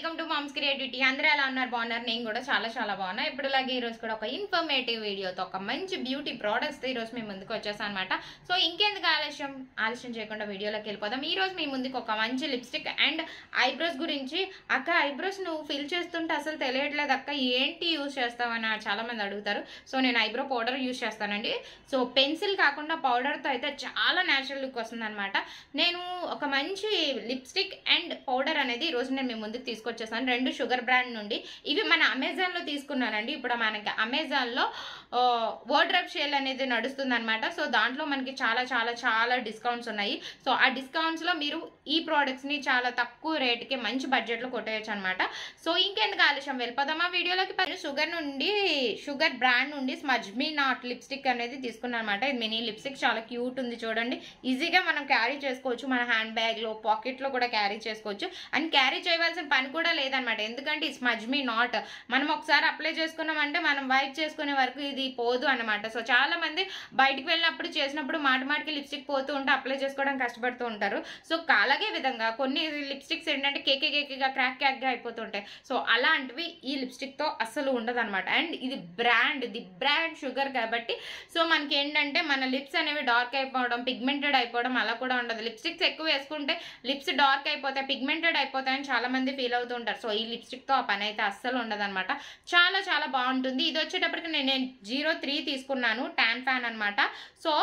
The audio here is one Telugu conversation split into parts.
వెల్కమ్ టు మామ్స్ క్రియేటివిటీ అందరూ ఎలా ఉన్నారు బాగున్నారు నేను కూడా చాలా చాలా బాగున్నా ఇప్పుడులాగే ఈ రోజు కూడా ఒక ఇన్ఫర్మేటివ్ వీడియోతో ఒక మంచి బ్యూటీ ప్రోడక్ట్స్ ఈ రోజు మీ ముందుకు వచ్చేసాను అనమాట సో ఇంకెందుకు ఆలస్యం ఆలస్యం చేయకుండా వీడియోలోకి వెళ్ళిపోదాం ఈ రోజు మీ ముందుకు ఒక మంచి లిప్స్టిక్ అండ్ ఐబ్రోస్ గురించి అక్క ఐబ్రోస్ నువ్వు ఫిల్ చేస్తుంటే అసలు తెలియట్లేదు అక్క ఏంటి యూస్ చేస్తావని చాలా మంది అడుగుతారు సో నేను ఐబ్రో పౌడర్ యూస్ చేస్తానండి సో పెన్సిల్ కాకుండా పౌడర్తో అయితే చాలా న్యాచురల్ లుక్ వస్తుంది అనమాట నేను ఒక మంచి లిప్స్టిక్ అండ్ పౌడర్ అనేది ఈ రోజు నేను మీ ముందుకు తీసుకొచ్చేసాను రెండు షుగర్ బ్రాండ్ నుండి ఇవి మన అమెజాన్లో తీసుకున్నానండి ఇప్పుడు మనకి అమెజాన్లో వర్డ్రప్ షేల్ అనేది నడుస్తుంది అనమాట సో దాంట్లో మనకి చాలా చాలా చాలా డిస్కౌంట్స్ ఉన్నాయి సో ఆ డిస్కౌంట్స్లో మీరు ఈ ప్రోడక్ట్స్ని చాలా తక్కువ రేటుకి మంచి బడ్జెట్లో కొట్టేయచ్చు అనమాట సో ఇంకెందుకు ఆలస్యం వెళ్ళిపోదామా వీడియోలోకి పని షుగర్ నుండి షుగర్ బ్రాండ్ నుండి స్మజ్ మీ నాట్ లిప్స్టిక్ అనేది తీసుకున్నాను అనమాట ఇది మినీ లిప్స్టిక్ చాలా క్యూట్ ఉంది చూడండి ఈజీగా మనం క్యారీ చేసుకోవచ్చు మన హ్యాండ్ బ్యాగ్లో పాకెట్లో కూడా క్యారీ చేసుకోవచ్చు అండ్ క్యారీ చేయవలసిన పని కూడా లేదనమాట ఎందుకంటే ఈ స్మజ్ మీ నాట్ మనం ఒకసారి అప్లై చేసుకున్నామంటే మనం వైప్ చేసుకునే వరకు ఇది పోదు అనమాట సో చాలా మంది బయటికి వెళ్ళినప్పుడు చేసినప్పుడు మాటి మాటికి లిప్స్టిక్ పోతూ ఉంటే అప్లై చేసుకోవడం కష్టపడుతూ ఉంటారు సో అలాగే విధంగా కొన్ని లిప్స్టిక్స్ ఏంటంటే కేకే కేకేగా క్రాక్ క్రాక్గా అయిపోతుంటాయి సో అలాంటివి ఈ లిప్స్టిక్తో అస్సలు ఉండదు అనమాట అండ్ ఇది బ్రాండ్ ది బ్రాండ్ షుగర్ కాబట్టి సో మనకి ఏంటంటే మన లిప్స్ అనేవి డార్క్ అయిపోవడం పిగ్మెంటెడ్ అయిపోవడం అలా కూడా ఉండదు లిప్స్టిక్స్ ఎక్కువ వేసుకుంటే లిప్స్ డార్క్ అయిపోతాయి పిగ్మెంటెడ్ అయిపోతాయని చాలా మంది ఫీల్ అవుతూ ఉంటారు సో ఈ లిప్స్టిక్తో ఆ పని అయితే అస్సలు ఉండదు అనమాట చాలా చాలా బాగుంటుంది ఇది వచ్చేటప్పటికి నేను జీరో త్రీ తీసుకున్నాను ట్యాన్ ఫ్యాన్ అనమాట so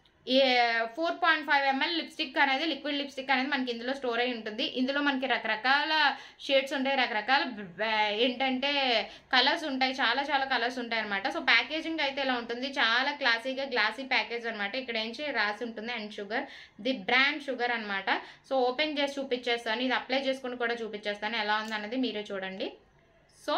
four point five ML lipstick అనేది లిక్విడ్ లిప్స్టిక్ అనేది మనకి ఇందులో స్టోర్ అయి ఉంటుంది ఇందులో మనకి రకరకాల షేడ్స్ ఉంటాయి రకరకాల బ- ఏంటంటే కలర్స్ ఉంటాయి చాలా చాలా కలర్స్ ఉంటాయి అనమాట సో ప్యాకేజింగ్ అయితే ఇలా ఉంటుంది చాలా క్లాసీగా గ్లాసీ ప్యాకేజ్ అనమాట ఇక్కడ ఏంచి రాసి ఉంటుంది and sugar the brand sugar అనమాట సో ఓపెన్ చేసి చూపించేస్తాను ఇది అప్లై చేసుకుని కూడా చూపించేస్తాను ఎలా ఉంది అన్నది మీరే చూడండి సో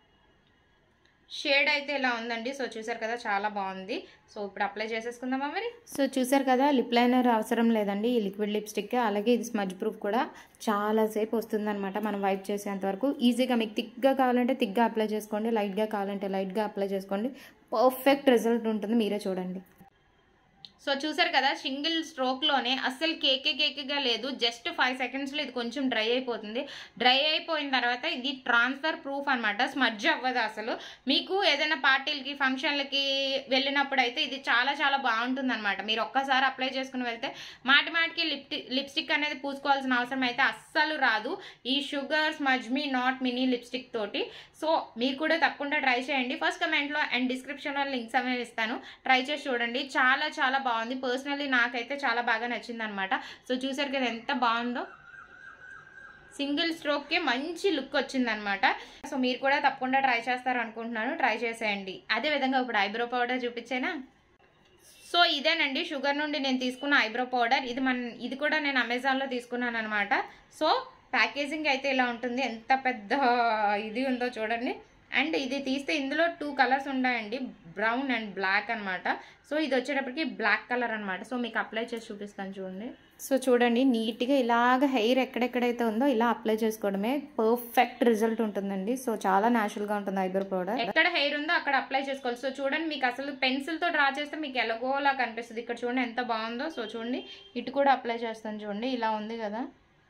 షేడ్ అయితే ఇలా ఉందండి సో చూసారు కదా చాలా బాగుంది సో ఇప్పుడు అప్లై చేసేసుకుందామా మరి సో చూసారు కదా లిప్ లైనర్ అవసరం లేదండి ఈ లిక్విడ్ లిప్స్టిక్ అలాగే ఇది స్మజ్ ప్రూఫ్ కూడా చాలాసేపు వస్తుందన్నమాట మనం వైప్ చేసేంత వరకు ఈజీగా మీకు థిక్గా కావాలంటే థిక్గా అప్లై చేసుకోండి లైట్గా కావాలంటే లైట్గా అప్లై చేసుకోండి పర్ఫెక్ట్ రిజల్ట్ ఉంటుంది మీరే చూడండి సో చూసారు కదా సింగిల్ స్ట్రోక్లోనే అస్సలు కేకే కేకేగా లేదు జస్ట్ ఫైవ్ సెకండ్స్లో ఇది కొంచెం డ్రై అయిపోతుంది డ్రై అయిపోయిన తర్వాత ఇది ట్రాన్స్ఫర్ ప్రూఫ్ అనమాట స్మడ్జ్ అవ్వదు అసలు మీకు ఏదైనా పార్టీలకి ఫంక్షన్లకి వెళ్ళినప్పుడు అయితే ఇది చాలా చాలా బాగుంటుంది అనమాట మీరు ఒక్కసారి అప్లై చేసుకుని వెళ్తే మాటి మాటికి లిప్ లిప్స్టిక్ అనేది పూసుకోవాల్సిన అవసరం అయితే అస్సలు రాదు ఈ sugar smudge me not mini lipstick తోటి సో మీరు కూడా తప్పకుండా ట్రై చేయండి ఫస్ట్ కమెంట్లో అండ్ డిస్క్రిప్షన్లో లింక్స్ అనేవి ఇస్తాను ట్రై చేసి చూడండి చాలా చాలా బాగుంది పర్సనల్లీ నాకైతే చాలా బాగా నచ్చింది అనమాట సో చూసారు కదా ఎంత బాగుందో సింగిల్ స్ట్రోక్కి మంచి లుక్ వచ్చిందనమాట సో మీరు కూడా తప్పకుండా ట్రై చేస్తారు అనుకుంటున్నాను ట్రై చేసేయండి అదే విధంగా ఇప్పుడు ఐబ్రో పౌడర్ చూపించేనా సో ఇదేనండి షుగర్ నుండి నేను తీసుకున్న ఐబ్రో పౌడర్ ఇది మన ఇది కూడా నేను అమెజాన్లో తీసుకున్నాను అనమాట సో ప్యాకేజింగ్ అయితే ఇలా ఉంటుంది ఎంత పెద్ద ఇది ఉందో చూడండి అండ్ ఇది తీస్తే ఇందులో టూ కలర్స్ ఉంటాయండి బ్రౌన్ అండ్ బ్లాక్ అన్నమాట సో ఇది వచ్చేటప్పటికి బ్లాక్ కలర్ అన్నమాట సో మీకు అప్లై చేసి చూపిస్తాను చూడండి సో చూడండి నీట్గా ఇలాగ హెయిర్ ఎక్కడెక్కడైతే ఉందో ఇలా అప్లై చేసుకోవడమే పర్ఫెక్ట్ రిజల్ట్ ఉంటుందండి సో చాలా న్యాచురల్గా ఉంటుంది ఐబ్రో పౌడర్ ఎక్కడ హెయిర్ ఉందో అక్కడ అప్లై చేసుకోవాలి సో చూడండి మీకు అసలు పెన్సిల్తో డ్రా చేస్తే మీకు ఎలాగోలా కనిపిస్తుంది ఇక్కడ చూడండి ఎంత బాగుందో సో చూడండి ఇటు కూడా అప్లై చేస్తాను చూడండి ఇలా ఉంది కదా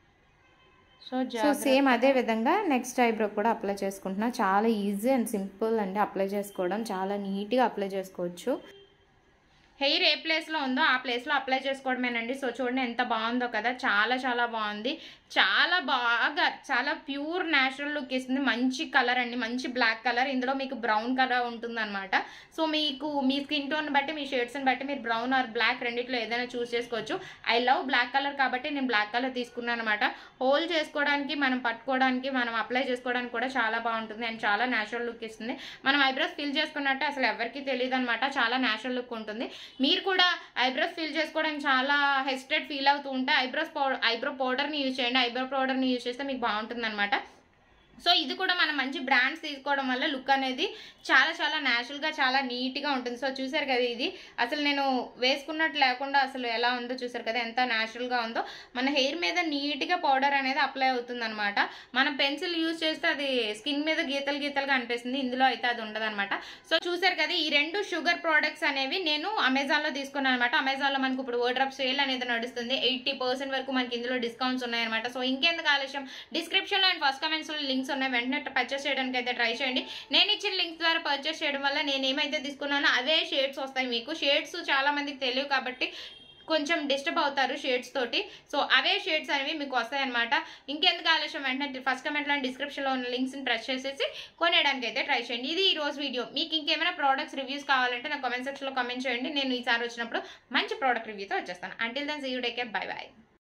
సో సో సేమ్ అదే విధంగా నెక్స్ట్ ఐబ్రో కూడా అప్లై చేసుకుంటున్నా చాలా ఈజీ అండ్ సింపుల్ అండి అప్లై చేసుకోవడం చాలా నీట్గా అప్లై చేసుకోవచ్చు హెయిర్ ఏ ప్లేస్లో ఉందో ఆ ప్లేస్లో అప్లై చేసుకోవడమేనండి సో చూడండి ఎంత బాగుందో కదా చాలా చాలా బాగుంది చాలా బాగా చాలా ప్యూర్ న్యాచురల్ లుక్ ఇస్తుంది మంచి కలర్ అండి మంచి బ్లాక్ కలర్ ఇందులో మీకు బ్రౌన్ కలర్ ఉంటుందన్నమాట సో మీకు మీ స్కిన్ టోన్ బట్టి మీ షేడ్స్ని బట్టి మీరు బ్రౌన్ ఆర్ బ్లాక్ రెండిట్లో ఏదైనా చూస్ చేసుకోవచ్చు ఐ లవ్ బ్లాక్ కలర్ కాబట్టి నేను బ్లాక్ కలర్ తీసుకున్నాను అనమాట హోల్ చేసుకోవడానికి మనం పట్టుకోవడానికి మనం అప్లై చేసుకోవడానికి కూడా చాలా బాగుంటుంది అండ్ చాలా న్యాచురల్ లుక్ ఇస్తుంది మనం ఐబ్రోస్ ఫిల్ చేసుకున్నట్టు అసలు ఎవరికి తెలియదు అనమాట చాలా న్యాచురల్ లుక్ ఉంటుంది మీరు కూడా ఐబ్రోస్ ఫిల్ చేసుకోవడానికి చాలా హెస్టెడ్ ఫీల్ అవుతూ ఉంటే ఐబ్రోస్ పౌడర్ ఐబ్రో పౌడర్ని యూజ్ చేయండి ఐబ్రో పౌడర్ని యూజ్ చేస్తే మీకు బాగుంటుంది అనమాట సో ఇది కూడా మనం మంచి బ్రాండ్స్ తీసుకోవడం వల్ల లుక్ అనేది చాలా చాలా న్యాచురల్గా చాలా నీట్గా ఉంటుంది సో చూసారు కదా ఇది అసలు నేను వేసుకున్నట్టు లేకుండా అసలు ఎలా ఉందో చూసారు కదా ఎంత న్యాచురల్గా ఉందో మన హెయిర్ మీద నీట్గా పౌడర్ అనేది అప్లై అవుతుంది అనమాట మనం పెన్సిల్ యూజ్ చేస్తే అది స్కిన్ మీద గీతలు గీతలుగా అనిపిస్తుంది ఇందులో అయితే అది ఉండదు సో చూసారు కదా ఈ రెండు షుగర్ ప్రోడక్ట్స్ అనేవి నేను అమెజాన్లో తీసుకున్నాను అనమాట అమెజాన్లో మనకు ఇప్పుడు వర్డ్రాప్ సేల్ అనేది నడుస్తుంది ఎయిటీ పర్సెంట్ వరకు మనకి ఇందులో డిస్కౌంట్స్ ఉన్నాయన్నమాట సో ఇంకెందుకు ఆలస్యం డిస్క్రిప్షన్లో అండ్ ఫస్ట్ కమెంట్స్లో లింక్స్ ఉన్నాయి వెంటనే పర్చేస్ చేయడానికి అయితే ట్రై చేయండి నేను ఇచ్చిన లింక్స్ ద్వారా పర్చేస్ చేయడం వల్ల నేను ఏమైతే తీసుకున్నానో అవే షేడ్స్ వస్తాయి మీకు షేడ్స్ చాలా మందికి తెలియవు కాబట్టి కొంచెం డిస్టర్బ్ అవుతారు షేడ్స్ తోటి సో అవే షేడ్స్ అనేవి మీకు వస్తాయి అనమాట ఇంకెందుకు ఆలస్యం వెంటనే ఫస్ట్ కమెంట్లో డిస్క్రిప్షన్లో ఉన్న లింక్స్ని ప్రెస్ చేసేసి కొనేయడానికి అయితే ట్రై చేయండి ఇది ఈ రోజు వీడియో మీకు ఇంకేమైనా ప్రోడక్ట్స్ రివ్యూస్ కావాలంటే నా కామెంట్ సెక్షన్లో కామెంట్ చేయండి నేను ఈసారి వచ్చినప్పుడు మంచి ప్రోడక్ట్ రివ్యూతో వచ్చేస్తాను until then see you take care bye by